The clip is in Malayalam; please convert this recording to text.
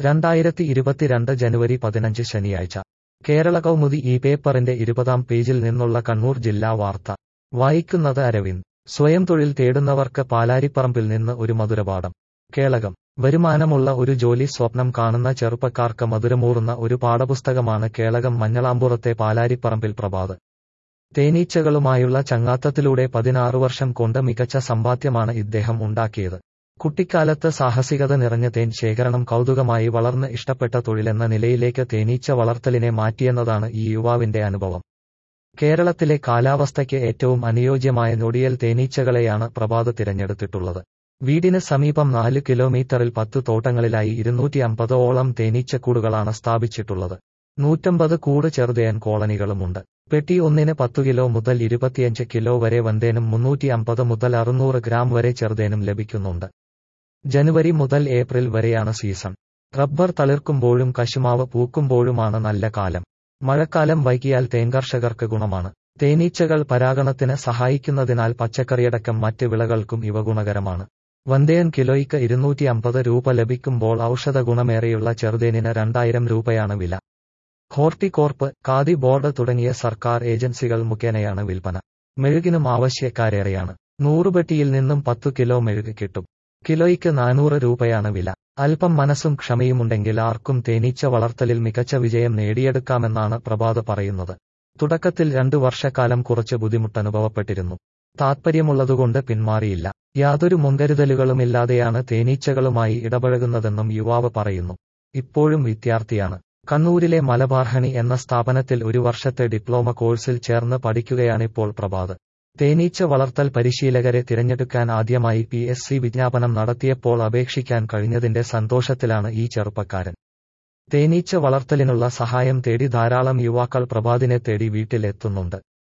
രണ്ടായിരത്തി ഇരുപത്തിരണ്ട് ജനുവരി പതിനഞ്ച് ശനിയാഴ്ച കേരള കൗമുദി ഈ പേപ്പറിന്റെ ഇരുപതാം പേജിൽ നിന്നുള്ള കണ്ണൂർ ജില്ലാ വാർത്ത വായിക്കുന്നത് അരവിന്ദ് സ്വയം തൊഴിൽ തേടുന്നവർക്ക് പാലാരിപ്പറമ്പിൽ നിന്ന് ഒരു മധുരപാഠം കേളകം വരുമാനമുള്ള ഒരു ജോലി സ്വപ്നം കാണുന്ന ചെറുപ്പക്കാർക്ക് മധുരമൂറുന്ന ഒരു പാഠപുസ്തകമാണ് കേളകം മഞ്ഞളാമ്പുറത്തെ പാലാരിപ്പറമ്പിൽ പ്രഭാത് തേനീച്ചകളുമായുള്ള ചങ്ങാത്തത്തിലൂടെ പതിനാറ് വർഷം കൊണ്ട് മികച്ച സമ്പാദ്യമാണ് ഇദ്ദേഹം ഉണ്ടാക്കിയത് കുട്ടിക്കാലത്ത് സാഹസികത നിറഞ്ഞ തേൻ ശേഖരണം കൗതുകമായി വളർന്ന് ഇഷ്ടപ്പെട്ട തൊഴിലെന്ന നിലയിലേക്ക് തേനീച്ച വളർത്തലിനെ മാറ്റിയെന്നതാണ് ഈ യുവാവിന്റെ അനുഭവം കേരളത്തിലെ കാലാവസ്ഥയ്ക്ക് ഏറ്റവും അനുയോജ്യമായ നൊടിയൽ തേനീച്ചകളെയാണ് പ്രഭാത് തിരഞ്ഞെടുത്തിട്ടുള്ളത് വീടിന് സമീപം നാല് കിലോമീറ്ററിൽ പത്ത് തോട്ടങ്ങളിലായി ഇരുന്നൂറ്റി അമ്പതോളം തേനീച്ചക്കൂടുകളാണ് സ്ഥാപിച്ചിട്ടുള്ളത് നൂറ്റമ്പത് കൂട് ചെറുതേൻ കോളനികളുമുണ്ട് പെട്ടി ഒന്നിന് പത്തു കിലോ മുതൽ ഇരുപത്തിയഞ്ച് കിലോ വരെ വന്തേനും മുന്നൂറ്റി അമ്പത് മുതൽ അറുന്നൂറ് ഗ്രാം വരെ ചെറുതേനും ലഭിക്കുന്നുണ്ട് ജനുവരി മുതൽ ഏപ്രിൽ വരെയാണ് സീസൺ റബ്ബർ തളിർക്കുമ്പോഴും കശുമാവ് പൂക്കുമ്പോഴുമാണ് നല്ല കാലം മഴക്കാലം വൈകിയാൽ തേൻകർഷകർക്ക് ഗുണമാണ് തേനീച്ചകൾ പരാഗണത്തിന് സഹായിക്കുന്നതിനാൽ പച്ചക്കറിയടക്കം മറ്റ് വിളകൾക്കും ഇവ ഗുണകരമാണ് വന്തേൻ കിലോയ്ക്ക് ഇരുന്നൂറ്റി അമ്പത് രൂപ ലഭിക്കുമ്പോൾ ഔഷധ ഗുണമേറെയുള്ള ചെറുതേനിന് രണ്ടായിരം രൂപയാണ് വില ഹോർട്ടികോർപ്പ് ഖാദി ബോർഡ് തുടങ്ങിയ സർക്കാർ ഏജൻസികൾ മുഖേനയാണ് വിൽപ്പന മെഴുകിനും ആവശ്യക്കാരേറെയാണ് നൂറുപെട്ടിയിൽ നിന്നും പത്തു കിലോ മെഴുക് കിട്ടും കിലോയ്ക്ക് നാനൂറ് രൂപയാണ് വില അല്പം മനസ്സും ക്ഷമയുമുണ്ടെങ്കിൽ ആർക്കും തേനീച്ച വളർത്തലിൽ മികച്ച വിജയം നേടിയെടുക്കാമെന്നാണ് പ്രഭാത് പറയുന്നത് തുടക്കത്തിൽ രണ്ടു വർഷക്കാലം കുറച്ച് ബുദ്ധിമുട്ടനുഭവപ്പെട്ടിരുന്നു താത്പര്യമുള്ളതുകൊണ്ട് പിന്മാറിയില്ല യാതൊരു മുൻകരുതലുകളുമില്ലാതെയാണ് തേനീച്ചകളുമായി ഇടപഴകുന്നതെന്നും യുവാവ് പറയുന്നു ഇപ്പോഴും വിദ്യാർത്ഥിയാണ് കണ്ണൂരിലെ മലബാർഹണി എന്ന സ്ഥാപനത്തിൽ ഒരു വർഷത്തെ ഡിപ്ലോമ കോഴ്സിൽ ചേർന്ന് പഠിക്കുകയാണിപ്പോൾ പ്രഭാത് തേനീച്ച വളർത്തൽ പരിശീലകരെ തിരഞ്ഞെടുക്കാൻ ആദ്യമായി പി എസ് സി വിജ്ഞാപനം നടത്തിയപ്പോൾ അപേക്ഷിക്കാൻ കഴിഞ്ഞതിന്റെ സന്തോഷത്തിലാണ് ഈ ചെറുപ്പക്കാരൻ തേനീച്ച വളർത്തലിനുള്ള സഹായം തേടി ധാരാളം യുവാക്കൾ പ്രഭാതിനെ തേടി വീട്ടിലെത്തുന്നുണ്ട്